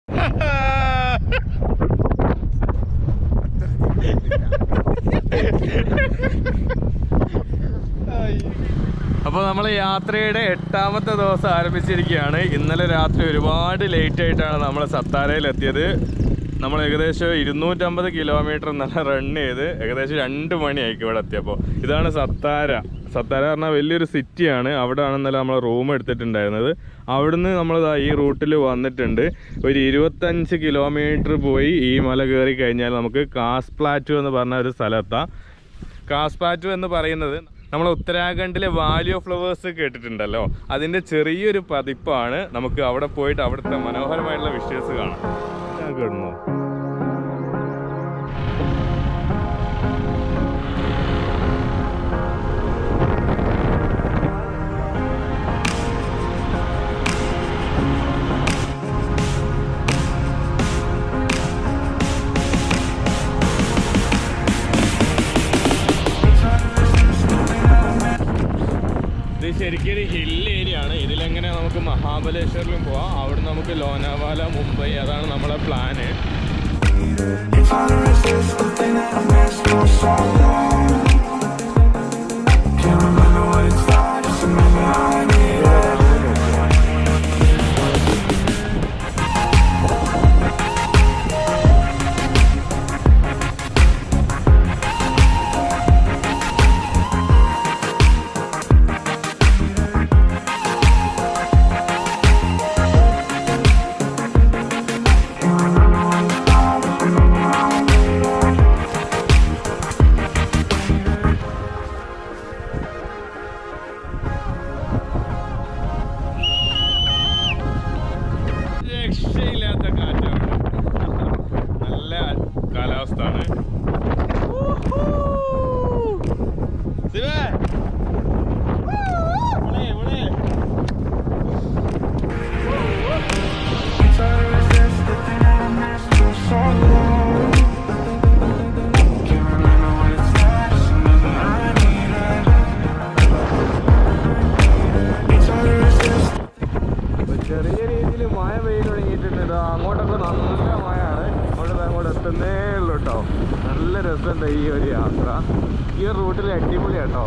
അപ്പോൾ നമ്മൾ യാത്രയുടെ എട്ടാമത്തെ ദിവസം ആരംഭിച്ചിരിക്കുകയാണ് ഇന്നലെ രാത്രി ഒരുപാട് ലേറ്റ് ആയിട്ടാണ് നമ്മൾ സത്താരയിൽ എത്തിയത് നമ്മൾ ഏകദേശം ഇരുന്നൂറ്റമ്പത് കിലോമീറ്റർ ഇന്നലെ റൺ ചെയ്ത് ഏകദേശം രണ്ട് മണിയായിരിക്കും ഇവിടെ എത്തിയപ്പോൾ ഇതാണ് സത്താര സത്താര പറഞ്ഞാൽ വലിയൊരു സിറ്റിയാണ് അവിടെയാണ് ഇന്നലെ നമ്മൾ റൂം എടുത്തിട്ടുണ്ടായിരുന്നത് അവിടുന്ന് നമ്മൾ ഈ റൂട്ടിൽ വന്നിട്ടുണ്ട് ഒരു ഇരുപത്തഞ്ച് കിലോമീറ്റർ പോയി ഈ മല കയറി കഴിഞ്ഞാൽ നമുക്ക് കാസ് പ്ലാറ്റു എന്ന് പറഞ്ഞ ഒരു സ്ഥലത്താണ് കാസ്പാറ്റു എന്ന് പറയുന്നത് നമ്മൾ ഉത്തരാഖണ്ഡിലെ വാലി ഓഫ് ഫ്ലവേഴ്സ് കേട്ടിട്ടുണ്ടല്ലോ അതിന്റെ ചെറിയൊരു പതിപ്പാണ് നമുക്ക് അവിടെ പോയിട്ട് അവിടുത്തെ മനോഹരമായിട്ടുള്ള വിഷ്വൽസ് കാണാം ഞാൻ കേടുന്നു ഇത് ശരിക്കും ഒരു ഹിൽ ഏരിയ ആണ് ഇതിലെങ്ങനെ നമുക്ക് മഹാബലേശ്വറിലും പോവാം അവിടെ നമുക്ക് ലോനാവാല മുംബൈ അതാണ് നമ്മളെ plan Trying to resist the thing that I missed for so long. Can't remember what it's like, just remember I need it. രക്ഷയില്ലാത്ത കാറ്റാണ് നല്ല കാലാവസ്ഥ ആണ് ശിവേ വിളേ, വിളേ. Trying to resist the thing that I missed for so long. Can't remember what it's like, just remember I need it. Trying to resist ഇപ്പൊ ചെറിയ രീതിയിൽ മഴ പെയ്ത് തുടങ്ങിയിട്ടുണ്ട് ഇതാ അങ്ങോട്ടൊക്കെ നല്ല മഴയാണ് അവിടെ ദാ അങ്ങോട്ട് എത്തുന്നേ ഉള്ളൂ കേട്ടോ നല്ല രസമുണ്ട് ഈ ഒരു യാത്ര ഈ ഒരു റൂട്ടിൽ അടിപൊളി കേട്ടോ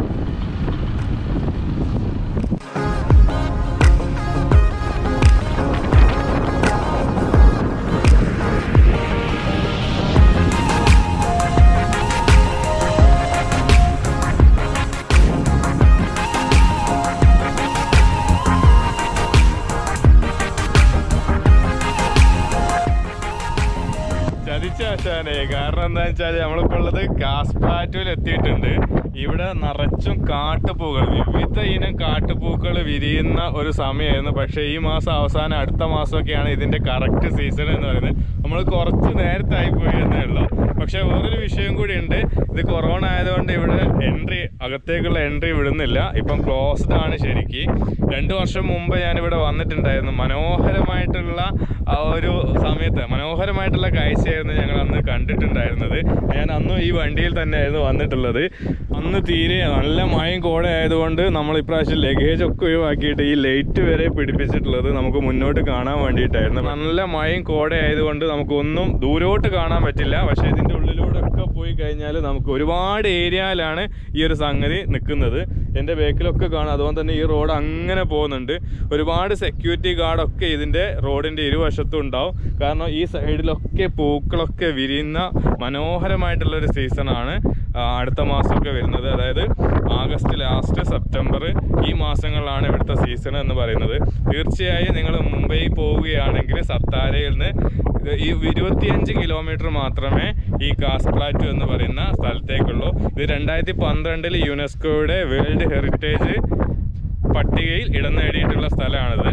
ചതിച്ചാശാനെ കാരണം എന്താ വെച്ചാല് നമ്മളിപ്പോ ഉള്ളത് കാസ്പാറ്റുവിൽ എത്തിയിട്ടുണ്ട് ഇവിടെ നിറച്ചും കാട്ടുപൂക്കൾ വിവിധ ഇനം കാട്ടുപൂക്കൾ വിരിയുന്ന ഒരു സമയമായിരുന്നു പക്ഷേ ഈ മാസം അവസാനം അടുത്ത മാസമൊക്കെയാണ് ഇതിന്റെ കറക്റ്റ് സീസൺ എന്ന് പറയുന്നത് നമ്മൾ കുറച്ച് നേരത്തായി പോയി എന്നേ ഉള്ളൂ പക്ഷെ വേറൊരു വിഷയം കൂടി ഉണ്ട് ഇത് കൊറോണ ആയതുകൊണ്ട് ഇവിടെ എൻട്രി അകത്തേക്കുള്ള എൻട്രി വിടുന്നില്ല ഇപ്പം ക്ലോസ്ഡ് ആണ് ശരിക്ക് രണ്ട് വർഷം മുമ്പ് ഞാനിവിടെ വന്നിട്ടുണ്ടായിരുന്നു മനോഹരമായിട്ടുള്ള ആ ഒരു സമയത്ത് മനോഹരമായിട്ടുള്ള കാഴ്ചയായിരുന്നു ഞങ്ങൾ അന്ന് കണ്ടിട്ടുണ്ടായിരുന്നത് ഞാൻ അന്നും ഈ വണ്ടിയിൽ തന്നെയായിരുന്നു വന്നിട്ടുള്ളത് അന്ന് തീരെ നല്ല മഴയും കോട ആയതുകൊണ്ട് നമ്മൾ ഇപ്രാവശ്യം ലഗേജ് ഒക്കെ ഒഴിവാക്കിയിട്ട് ഈ ലൈറ്റ് വരെ പിടിപ്പിച്ചിട്ടുള്ളത് നമുക്ക് മുന്നോട്ട് കാണാൻ വേണ്ടിയിട്ടായിരുന്നു നല്ല മഴയും കോട ആയതുകൊണ്ട് നമുക്കൊന്നും ദൂരോട്ട് കാണാൻ പറ്റില്ല പക്ഷേ ഇതിൻ്റെ ഉള്ളിലൂടെ ഒക്കെ പോയി കഴിഞ്ഞാൽ നമുക്ക് ഒരുപാട് ഏരിയയിലാണ് ഈ ഒരു സംഗതി നിൽക്കുന്നത് എൻ്റെ ബാക്കിലൊക്കെ കാണാം അതുകൊണ്ട് തന്നെ ഈ റോഡ് അങ്ങനെ പോകുന്നുണ്ട് ഒരുപാട് സെക്യൂരിറ്റി ഗാർഡൊക്കെ ഇതിൻ്റെ റോഡിൻ്റെ ഇരുവശത്തും ഉണ്ടാവും കാരണം ഈ സൈഡിലൊക്കെ പൂക്കളൊക്കെ വിരിയുന്ന മനോഹരമായിട്ടുള്ള ഒരു സീസണാണ് അടുത്ത മാസമൊക്കെ വരുന്നത് അതായത് ആഗസ്റ്റ് ലാസ്റ്റ് സെപ്റ്റംബർ ഈ മാസങ്ങളിലാണ് ഇവിടുത്തെ സീസൺ എന്ന് പറയുന്നത് തീർച്ചയായും നിങ്ങൾ മുംബൈ പോവുകയാണെങ്കിൽ സത്താരയിൽ നിന്ന് ഇത് ഈ ഇരുപത്തിയഞ്ച് കിലോമീറ്റർ മാത്രമേ ഈ കാസ് പ്ലാറ്റു എന്ന് പറയുന്ന സ്ഥലത്തേക്കുള്ളൂ ഇത് രണ്ടായിരത്തി പന്ത്രണ്ടിൽ യുനെസ്കോയുടെ വേൾഡ് ഹെറിറ്റേജ് പട്ടികയിൽ ഇടം നേടിയിട്ടുള്ള സ്ഥലമാണിത്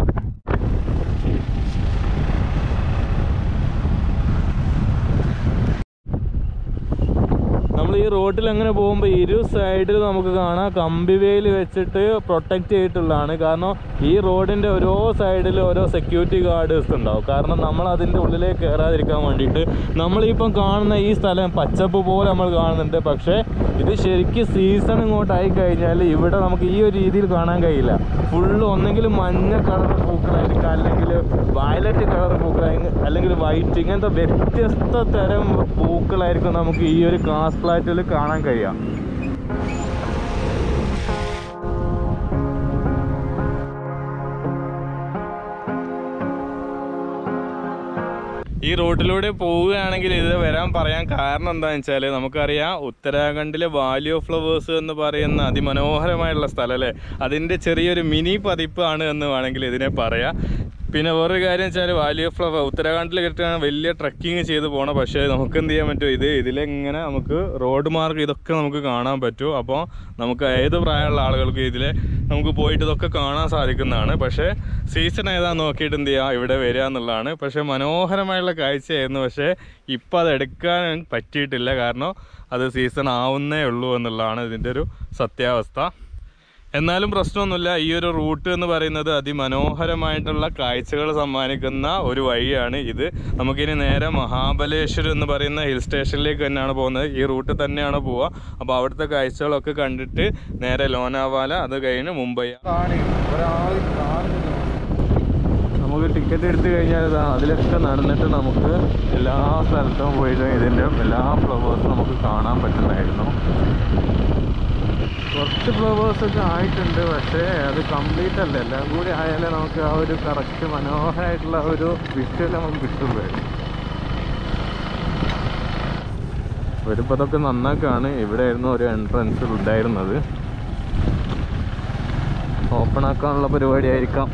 നമ്മൾ ഈ റോഡിൽ അങ്ങനെ പോകുമ്പോൾ ഇരു സൈഡിൽ നമുക്ക് കാണാം കമ്പിവേലി വെച്ചിട്ട് പ്രൊട്ടക്റ്റ് ചെയ്തിട്ടുള്ളതാണ് കാരണം ഈ റോഡിൻ്റെ ഓരോ സൈഡിൽ ഓരോ സെക്യൂരിറ്റി ഗാർഡേഴ്സ് ഉണ്ടാവും കാരണം നമ്മൾ അതിൻ്റെ ഉള്ളിലേക്ക് കയറാതിരിക്കാൻ വേണ്ടിയിട്ട് നമ്മളിപ്പം കാണുന്ന ഈ സ്ഥലം പച്ചപ്പ് പോലെ നമ്മൾ കാണുന്നുണ്ട് പക്ഷേ ഇത് ശരിക്കും സീസൺ ഇങ്ങോട്ടായി കഴിഞ്ഞാൽ ഇവിടെ നമുക്ക് ഈ ഒരു രീതിയിൽ കാണാൻ കഴിയില്ല ഫുള്ള് ഒന്നെങ്കിൽ മഞ്ഞ കളർ പൂക്കളായിരിക്കും അല്ലെങ്കിൽ വയലറ്റ് കളർ പൂക്കളായിരിക്കും അല്ലെങ്കിൽ വൈറ്റ് ഇങ്ങനത്തെ വ്യത്യസ്ത തരം പൂക്കളായിരിക്കും നമുക്ക് ഈ ഒരു കാസ് ഫ്ലാറ്റിൽ കാണാൻ കഴിയാം ഈ റോഡിലൂടെ പോവുകയാണെങ്കിൽ ഇത് വരാൻ പറയാൻ കാരണം എന്താണെന്ന് വെച്ചാൽ നമുക്കറിയാം ഉത്തരാഖണ്ഡിലെ വാലി ഓഫ് ഫ്ലവേഴ്സ് എന്ന് പറയുന്ന അതിമനോഹരമായിട്ടുള്ള സ്ഥലം അല്ലേ അതിൻ്റെ ചെറിയൊരു മിനി പതിപ്പാണ് എന്ന് വേണമെങ്കിൽ ഇതിനെ പറയാം പിന്നെ വേറൊരു കാര്യം വെച്ചാൽ വാലി ഓഫ് ഫ്ലവർ ഉത്തരാഖണ്ഡിൽ കിട്ടുകയാണ് വലിയ ട്രക്കിങ് ചെയ്ത് പോകണം പക്ഷേ നമുക്ക് എന്ത് ചെയ്യാൻ പറ്റും ഇത് ഇതിലെങ്ങനെ നമുക്ക് റോഡ് മാർഗ്ഗം ഇതൊക്കെ നമുക്ക് കാണാൻ പറ്റും അപ്പോൾ നമുക്ക് ഏത് പ്രായമുള്ള ആളുകൾക്ക് ഇതിൽ നമുക്ക് പോയിട്ട് ഇതൊക്കെ കാണാൻ സാധിക്കുന്നതാണ് പക്ഷേ സീസൺ ഏതാന്ന് നോക്കിയിട്ട് എന്ത് ചെയ്യുക ഇവിടെ വരിക എന്നുള്ളതാണ് പക്ഷേ മനോഹരമായുള്ള കാഴ്ചയായിരുന്നു പക്ഷേ ഇപ്പം അത് എടുക്കാൻ പറ്റിയിട്ടില്ല കാരണം അത് സീസൺ ആവുന്നേ ഉള്ളൂ എന്നുള്ളതാണ് ഇതിൻ്റെ ഒരു സത്യാവസ്ഥ എന്നാലും പ്രശ്നമൊന്നുമില്ല ഈ ഒരു റൂട്ട് എന്ന് പറയുന്നത് അതിമനോഹരമായിട്ടുള്ള കാഴ്ചകൾ സമ്മാനിക്കുന്ന ഒരു വഴിയാണ് ഇത് നമുക്കിനി നേരെ മഹാബലേശ്വർ എന്ന് പറയുന്ന ഹിൽ സ്റ്റേഷനിലേക്ക് തന്നെയാണ് പോകുന്നത് ഈ റൂട്ട് തന്നെയാണ് പോവുക അപ്പോൾ അവിടുത്തെ കാഴ്ചകളൊക്കെ കണ്ടിട്ട് നേരെ ലോനാവാല അത് കഴിഞ്ഞ് മുംബൈ നമുക്ക് ടിക്കറ്റ് എടുത്തു കഴിഞ്ഞാൽ ഇതാ അതിലൊക്കെ നടന്നിട്ട് നമുക്ക് എല്ലാ സ്ഥലത്തും പോയിട്ട് ഇതിൻ്റെ എല്ലാ ഫ്ലവേഴ്സും നമുക്ക് കാണാൻ പറ്റുന്നതായിരുന്നു കുറച്ച് ഫ്ലവേഴ്സ് ഒക്കെ ആയിട്ടുണ്ട് പക്ഷേ അത് കംപ്ലീറ്റ് അല്ല എല്ലാം കൂടി ആയാലേ നമുക്ക് ആ ഒരു കറക്റ്റ് മനോഹരമായിട്ടുള്ള ആ ഒരു വിഷ്വൽ നമുക്ക് കിട്ടുള്ളൂ വരുമ്പോൾ അതൊക്കെ നന്നാക്കാണ് ഇവിടെ ആയിരുന്നു ഒരു എൻട്രൻസ് ഉണ്ടായിരുന്നത് ഓപ്പൺ ആക്കാനുള്ള പരിപാടി ആയിരിക്കാം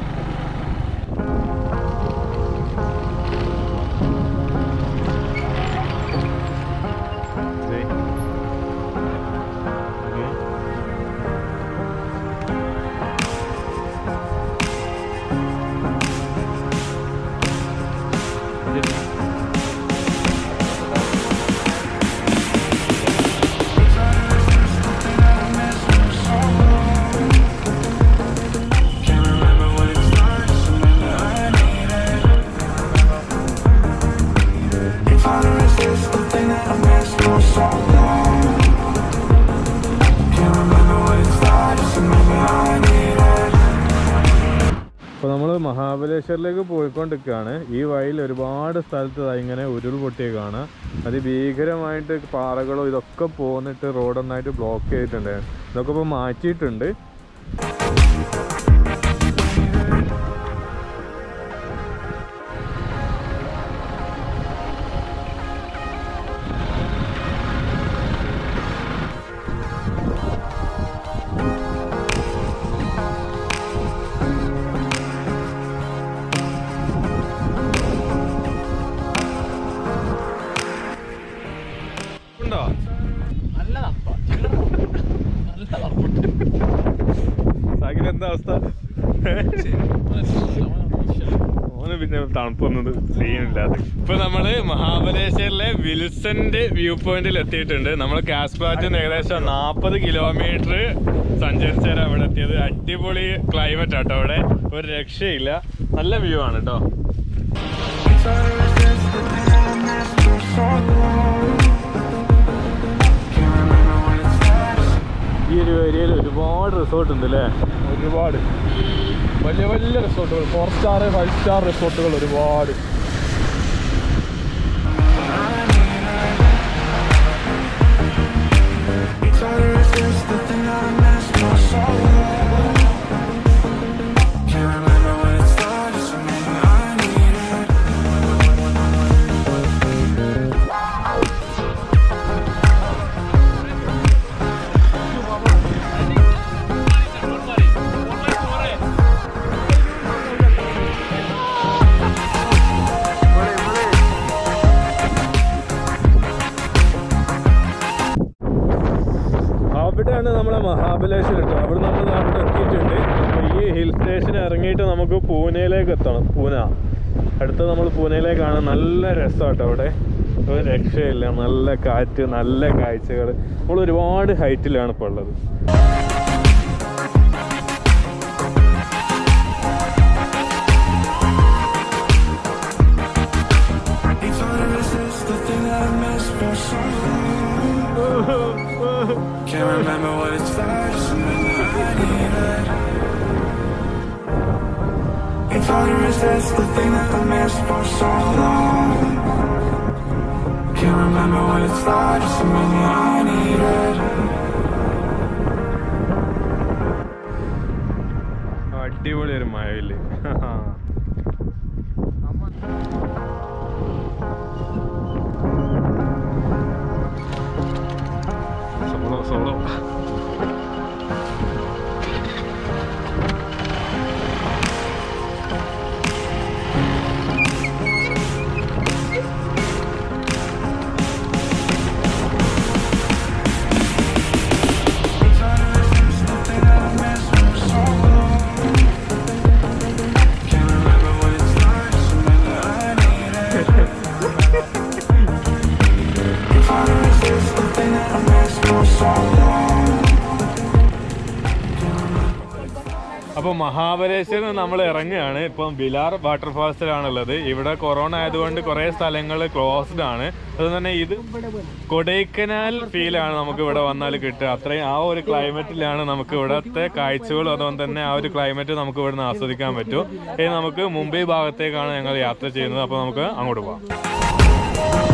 Can't remember what it's like, just remember I need it. It's hard to resist the thing that I missed for so long. Can't remember what it's like, just remember I need it. അപ്പോൾ നമ്മൾ മഹാബലേശ്വറിലേക്ക് പോയിക്കൊണ്ടിരിക്കുകയാണ് ഈ വഴിയിൽ ഒരുപാട് സ്ഥലത്ത് ദാ ഇങ്ങനെ ഉരുൾപൊട്ടിയ കാണാം അതിഭീകരമായിട്ട് പാറകളോ ഇതൊക്കെ പോന്നിട്ട് റോഡൊന്നായിട്ട് ബ്ലോക്ക് ചെയ്തിട്ടുണ്ട് ഇതൊക്കെ ഇപ്പോൾ മാറ്റിയിട്ടുണ്ട് ഉണ്ടോ സാക്കിന് എന്താ അവസ്ഥ ഓന് പിന്നെ തണുപ്പൊന്നും സീനില്ലാതെ ഇപ്പൊ നമ്മള് മഹാബലേശ്വരിലെ വിൽസന്റെ വ്യൂ പോയിന്റിൽ എത്തിയിട്ടുണ്ട് നമ്മൾ കാസ്പാറ്റിന് ഏകദേശം നാൽപ്പത് കിലോമീറ്റർ സഞ്ചരിച്ചാണ് അവിടെ എത്തിയത് അടിപൊളി ക്ലൈമറ്റ് ആട്ടോ അവിടെ ഒരു രക്ഷയില്ല നല്ല വ്യൂ ആണ് കേട്ടോ It's hard to resist the thing that I missed for so long. Can't remember what it's like. ഈ ഒരു ഏരിയയിൽ ഒരുപാട് റിസോർട്ട് ഉണ്ട് അല്ലേ ഒരുപാട് വലിയ വലിയ റിസോർട്ടുകൾ ഫോർ സ്റ്റാർ ഫൈവ് സ്റ്റാർ റിസോർട്ടുകൾ ഒരുപാട് It's hard to resist the thing that I missed for so long. Can't remember what it's like, just remember I need it. അവിടെയാണ് നമ്മളെ മഹാബലേശ്വർ കേട്ടോ അവിടെ നമ്മൾ അവിടെ എത്തിയിട്ടുണ്ട് അപ്പോൾ ഈ ഹിൽ സ്റ്റേഷൻ ഇറങ്ങിയിട്ട് നമുക്ക് പൂനെയിലേക്ക് എത്തണം പൂന അടുത്ത നമ്മൾ പൂനെയിലേക്കാണ് നല്ല രസമാട്ടോ അവിടെ ഒരു രക്ഷയില്ല നല്ല കാറ്റ് നല്ല കാഴ്ചകൾ നമ്മൾ ഒരുപാട് ഹൈറ്റിലാണ് ഇപ്പോൾ ഉള്ളത് It's hard to resist the thing that I missed for so long. Can't remember what it's like, just remember I need it. It's hard to resist the thing that I missed for so long. Can't remember what it's like, just a minute I need it. അടിപൊളി ഒരു മഴയില്ലേ solo solo It's hard to resist the thing that I missed for so long. Can't remember what it's like, just a minute I need it. It's hard to resist the thing that I missed for so long. അപ്പോൾ മഹാബലേശ്വരം നമ്മൾ ഇറങ്ങുകയാണ് ഇപ്പം ബിലാർ വാട്ടർഫാൾസിലാണുള്ളത് ഇവിടെ corona ആയതുകൊണ്ട് കുറേ സ്ഥലങ്ങൾ closed ആണ് അതുകൊണ്ട് തന്നെ ഇത് കൊടൈക്കനാൽ ഫീലാണ് നമുക്ക് ഇവിടെ വന്നാൽ കിട്ടുക അത്രയും ആ ഒരു ക്ലൈമറ്റിലാണ് നമുക്ക് ഇവിടുത്തെ കാഴ്ചകളും അതുകൊണ്ട് തന്നെ ആ ഒരു ക്ലൈമറ്റ് നമുക്ക് ഇവിടെ നിന്ന് ആസ്വദിക്കാൻ പറ്റും ഇനി നമുക്ക് മുംബൈ ഭാഗത്തേക്കാണ് ഞങ്ങൾ യാത്ര ചെയ്യുന്നത് അപ്പോൾ നമുക്ക് അങ്ങോട്ട് പോകാം